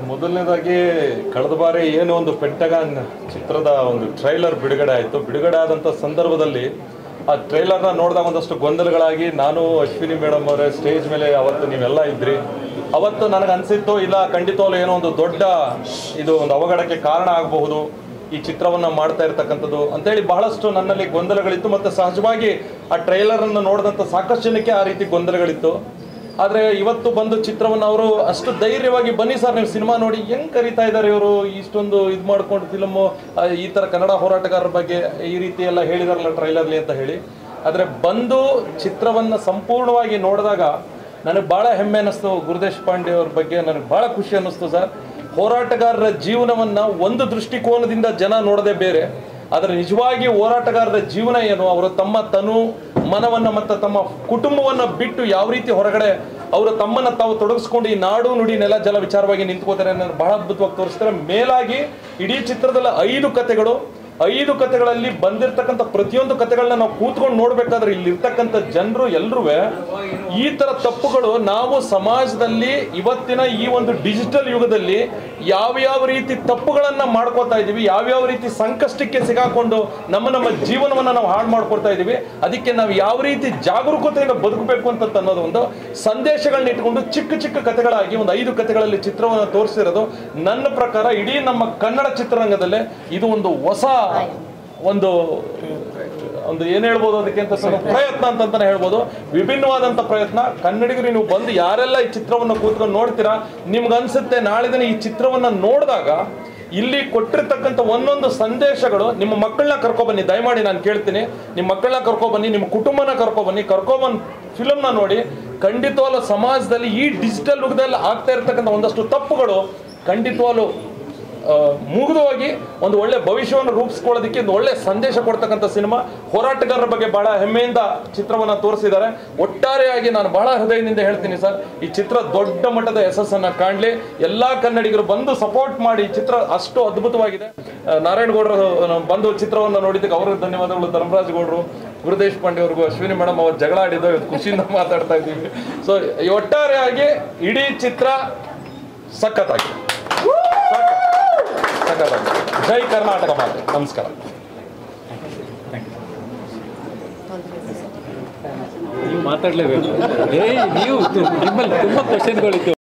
ಮೊದಲನೇದಾಗಿ ಕಳೆದ ಬಾರಿ ಏನು ಒಂದು ಪೆಂಟಗಾನ್ ಚಿತ್ರದ ಒಂದು ಟ್ರೈಲರ್ ಬಿಡುಗಡೆ ಆಯಿತು ಬಿಡುಗಡೆ ಆದಂಥ ಸಂದರ್ಭದಲ್ಲಿ ಆ ಟ್ರೈಲರ್ನ ನೋಡಿದಾಗ ಒಂದಷ್ಟು ಗೊಂದಲಗಳಾಗಿ ನಾನು ಅಶ್ವಿನಿ ಮೇಡಮ್ ಅವರೇ ಸ್ಟೇಜ್ ಮೇಲೆ ಅವತ್ತು ನೀವೆಲ್ಲ ಇದ್ರಿ ಅವತ್ತು ನನಗೆ ಅನಿಸಿತ್ತು ಇಲ್ಲ ಖಂಡಿತವಾಗ್ಲೂ ಏನೋ ಒಂದು ದೊಡ್ಡ ಇದು ಒಂದು ಅವಘಡಕ್ಕೆ ಕಾರಣ ಆಗಬಹುದು ಈ ಚಿತ್ರವನ್ನ ಮಾಡ್ತಾ ಇರ್ತಕ್ಕಂಥದ್ದು ಅಂತೇಳಿ ಬಹಳಷ್ಟು ನನ್ನಲ್ಲಿ ಗೊಂದಲಗಳಿತ್ತು ಮತ್ತೆ ಸಹಜವಾಗಿ ಆ ಟ್ರೈಲರ್ ಅನ್ನು ನೋಡಿದಂಥ ಸಾಕಷ್ಟು ಜನಕ್ಕೆ ಆ ರೀತಿ ಗೊಂದಲಗಳಿತ್ತು ಆದ್ರೆ ಇವತ್ತು ಬಂದು ಚಿತ್ರವನ್ನು ಅವರು ಅಷ್ಟು ಧೈರ್ಯವಾಗಿ ಬನ್ನಿ ಸರ್ ನೀವು ಸಿನಿಮಾ ನೋಡಿ ಹೆಂಗ್ ಕರಿತಾ ಇದ್ದಾರೆ ಇವರು ಇಷ್ಟೊಂದು ಇದು ಮಾಡ್ಕೊಂಡು ಫಿಲಮ್ ಈ ತರ ಕನ್ನಡ ಹೋರಾಟಗಾರರ ಬಗ್ಗೆ ಈ ರೀತಿ ಎಲ್ಲ ಹೇಳಿದಾರಲ್ಲ ಟ್ರೈಲರ್ಲಿ ಅಂತ ಹೇಳಿ ಆದ್ರೆ ಬಂದು ಚಿತ್ರವನ್ನ ಸಂಪೂರ್ಣವಾಗಿ ನೋಡಿದಾಗ ನನಗೆ ಬಹಳ ಹೆಮ್ಮೆ ಅನ್ನಿಸ್ತು ಗುರುದೇಶ್ ಪಾಂಡೆ ಅವ್ರ ಬಗ್ಗೆ ನನಗೆ ಬಹಳ ಖುಷಿ ಅನ್ನಿಸ್ತು ಸರ್ ಹೋರಾಟಗಾರರ ಜೀವನವನ್ನ ಒಂದು ದೃಷ್ಟಿಕೋನದಿಂದ ಜನ ನೋಡದೆ ಬೇರೆ ಆದರೆ ನಿಜವಾಗಿ ಹೋರಾಟಗಾರರ ಜೀವನ ಏನು ಅವರು ತಮ್ಮ ತನು ಮನವನ್ನ ಮತ್ತು ತಮ್ಮ ಕುಟುಂಬವನ್ನ ಬಿಟ್ಟು ಯಾವ ರೀತಿ ಹೊರಗಡೆ ಅವರು ತಮ್ಮನ್ನ ತಾವು ತೊಡಗಿಸ್ಕೊಂಡು ಈ ನಾಡು ನುಡಿ ನೆಲ ಜಲ ವಿಚಾರವಾಗಿ ನಿಂತ್ಕೋತಾರೆ ಅನ್ನೋದು ಬಹಳ ಅದ್ಭುತವಾಗಿ ತೋರಿಸ್ತಾರೆ ಮೇಲಾಗಿ ಇಡೀ ಚಿತ್ರದಲ್ಲಿ ಐದು ಕಥೆಗಳು ಐದು ಕಥೆಗಳಲ್ಲಿ ಬಂದಿರತಕ್ಕಂಥ ಪ್ರತಿಯೊಂದು ಕಥೆಗಳನ್ನ ನಾವು ಕೂತ್ಕೊಂಡು ನೋಡ್ಬೇಕಾದ್ರೆ ಇಲ್ಲಿರ್ತಕ್ಕಂಥ ಜನರು ಎಲ್ರೂ ಈ ತರ ತಪ್ಪುಗಳು ನಾವು ಸಮಾಜದಲ್ಲಿ ಇವತ್ತಿನ ಈ ಒಂದು ಡಿಜಿಟಲ್ ಯುಗದಲ್ಲಿ ಯಾವ್ಯಾವ ರೀತಿ ತಪ್ಪುಗಳನ್ನ ಮಾಡ್ಕೋತಾ ಇದೀವಿ ಯಾವ್ಯಾವ ರೀತಿ ಸಂಕಷ್ಟಕ್ಕೆ ಸಿಗಾಕೊಂಡು ನಮ್ಮ ನಮ್ಮ ಜೀವನವನ್ನ ನಾವು ಹಾಳು ಮಾಡ್ಕೊಳ್ತಾ ಇದೀವಿ ಅದಕ್ಕೆ ನಾವು ಯಾವ ರೀತಿ ಜಾಗರೂಕತೆಯಿಂದ ಬದುಕಬೇಕು ಅಂತ ಅನ್ನೋದು ಒಂದು ಸಂದೇಶಗಳನ್ನ ಇಟ್ಕೊಂಡು ಚಿಕ್ಕ ಚಿಕ್ಕ ಕಥೆಗಳಾಗಿ ಒಂದು ಐದು ಕಥೆಗಳಲ್ಲಿ ಚಿತ್ರವನ್ನು ತೋರಿಸಿರೋದು ನನ್ನ ಪ್ರಕಾರ ಇಡೀ ನಮ್ಮ ಕನ್ನಡ ಚಿತ್ರರಂಗದಲ್ಲೇ ಇದು ಒಂದು ಹೊಸ ಒಂದು ಒಂದು ಏನ್ ಹೇಳ್ಬೋದು ಅದಕ್ಕೆ ಅಂತ ಸ್ವಲ್ಪ ಪ್ರಯತ್ನ ಅಂತಂತಾನೆ ಹೇಳ್ಬೋದು ವಿಭಿನ್ನವಾದಂತ ಪ್ರಯತ್ನ ಕನ್ನಡಿಗರು ನೀವು ಬಂದು ಯಾರೆಲ್ಲ ಈ ಚಿತ್ರವನ್ನು ಕೂತ್ಕೊಂಡು ನೋಡ್ತೀರಾ ನಿಮ್ಗೆ ಅನ್ಸುತ್ತೆ ನಾಳೆ ದಿನ ಈ ಚಿತ್ರವನ್ನ ನೋಡಿದಾಗ ಇಲ್ಲಿ ಕೊಟ್ಟಿರ್ತಕ್ಕಂಥ ಒಂದೊಂದು ಸಂದೇಶಗಳು ನಿಮ್ಮ ಮಕ್ಕಳನ್ನ ಕರ್ಕೊಬನ್ನಿ ದಯಮಾಡಿ ನಾನು ಕೇಳ್ತೀನಿ ನಿಮ್ಮ ಮಕ್ಕಳನ್ನ ಕರ್ಕೊಬನ್ನಿ ನಿಮ್ಮ ಕುಟುಂಬನ ಕರ್ಕೊಬನ್ನಿ ಕರ್ಕೊಬಂದು ಫಿಲಮ್ನ ನೋಡಿ ಖಂಡಿತವಾಗ್ಲೂ ಸಮಾಜದಲ್ಲಿ ಈ ಡಿಜಿಟಲ್ ಯುಗದಲ್ಲಿ ಆಗ್ತಾ ಇರ್ತಕ್ಕಂಥ ಒಂದಷ್ಟು ತಪ್ಪುಗಳು ಖಂಡಿತವಾಗ್ಲೂ ಆ, ಮುಗಿದೋಗಿ ಒಂದು ಒಳ್ಳೆ ಭವಿಷ್ಯವನ್ನು ರೂಪಿಸ್ಕೊಳ್ಳೋದಕ್ಕೆ ಒಂದು ಒಳ್ಳೆ ಸಂದೇಶ ಕೊಡ್ತಕ್ಕಂಥ ಸಿನಿಮಾ ಹೋರಾಟಗಾರರ ಬಗ್ಗೆ ಬಹಳ ಹೆಮ್ಮೆಯಿಂದ ಚಿತ್ರವನ್ನ ತೋರಿಸಿದ್ದಾರೆ ಒಟ್ಟಾರೆಯಾಗಿ ನಾನು ಬಹಳ ಹೃದಯದಿಂದ ಹೇಳ್ತೀನಿ ಸರ್ ಈ ಚಿತ್ರ ದೊಡ್ಡ ಮಟ್ಟದ ಯಶಸ್ಸನ್ನ ಕಾಣಲಿ ಎಲ್ಲಾ ಕನ್ನಡಿಗರು ಬಂದು ಸಪೋರ್ಟ್ ಮಾಡಿ ಈ ಚಿತ್ರ ಅಷ್ಟು ಅದ್ಭುತವಾಗಿದೆ ಆ, ನಾರಾಯಣಗೌಡರು ಆ, ಬಂದು ಚಿತ್ರವನ್ನು ನೋಡಿದ್ದಕ್ಕೆ ಅವರಿಗೆ ಧನ್ಯವಾದಗಳು ಧರ್ಮರಾಜ್ ಗೌಡರು ಗುರುದೇಶ್ ಪಾಂಡೆ ಅವ್ರಿಗೂ ಅಶ್ವಿನಿ ಮೇಡಮ್ ಅವ್ರು ಜಗಳ ಆಡಿದ್ದು ಇವತ್ತು ಖುಷಿಯಿಂದ ಮಾತಾಡ್ತಾ ಇದ್ದೀವಿ ಸೊ ಒಟ್ಟಾರೆಯಾಗಿ ಇಡೀ ಚಿತ್ರ ಸಖತ್ತಾಗಿದೆ ಸಖತ್ತಾಗಿದೆ ಜೈ ಕರ್ನಾಟಕ ಮಾತೆ ನಮಸ್ಕಾರ ನೀವು ಮಾತಾಡ್ಲೇಬೇಕು ಏ ನೀವು ನಿಮ್ಮಲ್ಲಿ ತುಂಬಾ ಕ್ವಶನ್ಗಳಿತ್ತು